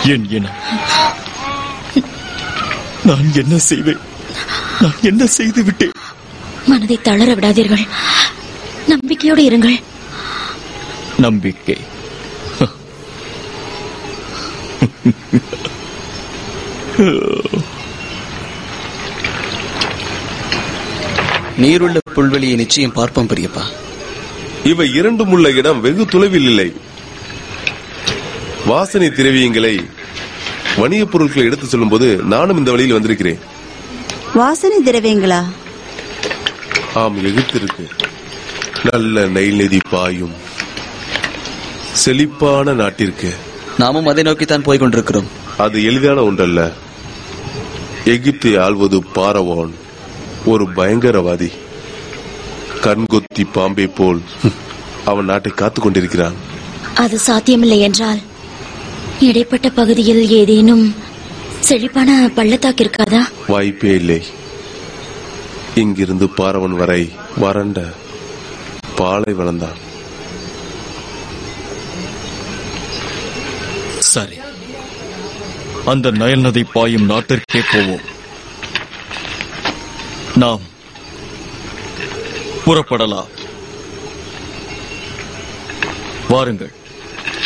என் இனம் நான் என்ன செய்வேன் நான் என்ன செய்து விட்டேன் மனதை தளர விடாதீர்கள் நம்பிக்கையோடு இருங்கள் நம்பிக்கை நீருள்ள புல்வெளியை நிச்சயம் பார்ப்போம் பெரியப்பா இவை இரண்டும் உள்ள இடம் வெகு தொலைவில் இல்லை வாசனை திரவியங்களை வணிகப் பொருட்களை எடுத்து செல்லும்போது நானும் இந்த வழியில் வந்திருக்கிறேன் வாசனை திரவியங்களா ஆம் எகிப்திற்கு நல்ல நெய் நதி பாயும் செழிப்பான நாட்டிற்கு நாமும் அதை நோக்கித்தான் போய் கொண்டிருக்கிறோம் அது எளிதான ஒன்றல்ல எகிப்தை ஆள்வது பாரவான் ஒரு பயங்கரவாதி கண்கொத்தி பாம்பை போல் அவன் நாட்டை காத்துக் கொண்டிருக்கிறான் அது சாத்தியமில்லை என்றால் இடைப்பட்ட பகுதியில் ஏதேனும் செழிப்பான பள்ளத்தாக்கு இருக்காதா வாய்ப்பே இல்லை இங்கிருந்து பாரவன் வரை வறண்ட பாலை வளர்ந்தான் சரி அந்த நயல் நதி பாயும் நாட்டிற்கே போவோம் நாம் புறப்படலாம் வாருங்கள்